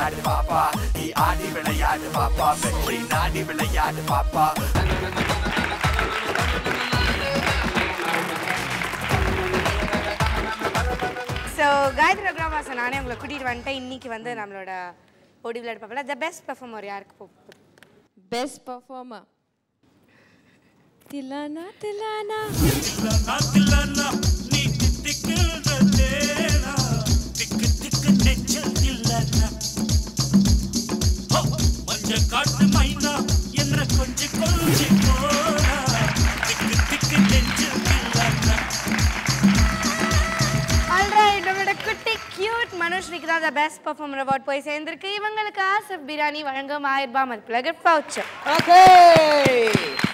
விளையாடு பாப்பா நீ ஆடி விளையாடு பாப்பா வெற்றி நாடி விளையாடு பாப்பா ஸோ காயத்ரி ரகுராமாசன் நானே உங்களை கூட்டிகிட்டு வந்துட்டேன் இன்னைக்கு வந்து நம்மளோட ஓடி விளையாடு பார்ப்பல த பெஸ்ட் பெர்ஃபார்மர் யாருக்கு போகுது பெஸ்ட் பர்ஃபார்மர் தில்லானா தில்லானா தில்லானா தில்லானா நீ தித்திக்கின்ற தேனா திக்கு திக்கு நெஞ்சல் தில்லானா ஹோ, மஞ்ச காட்டு மைனா என்ன கொஞ்சம் கொஞ்சம் போனா திக்கு திக்கு நெஞ்சல் தில்லானா ஆல்ரைட் நம்மளோட குட்டி கியூட் மனுஷ்ரிக்கு தான் த பெஸ்ட் பெர்ஃபார்மர் அவார்ட் போய் சேர்ந்திருக்கு இவங்களுக்கு ஆசப் பிரியாணி வழங்கும் ஆயிரம் ரூபாய் மதிப்புல கிஃப்ட் வவுச்சர் ஓகே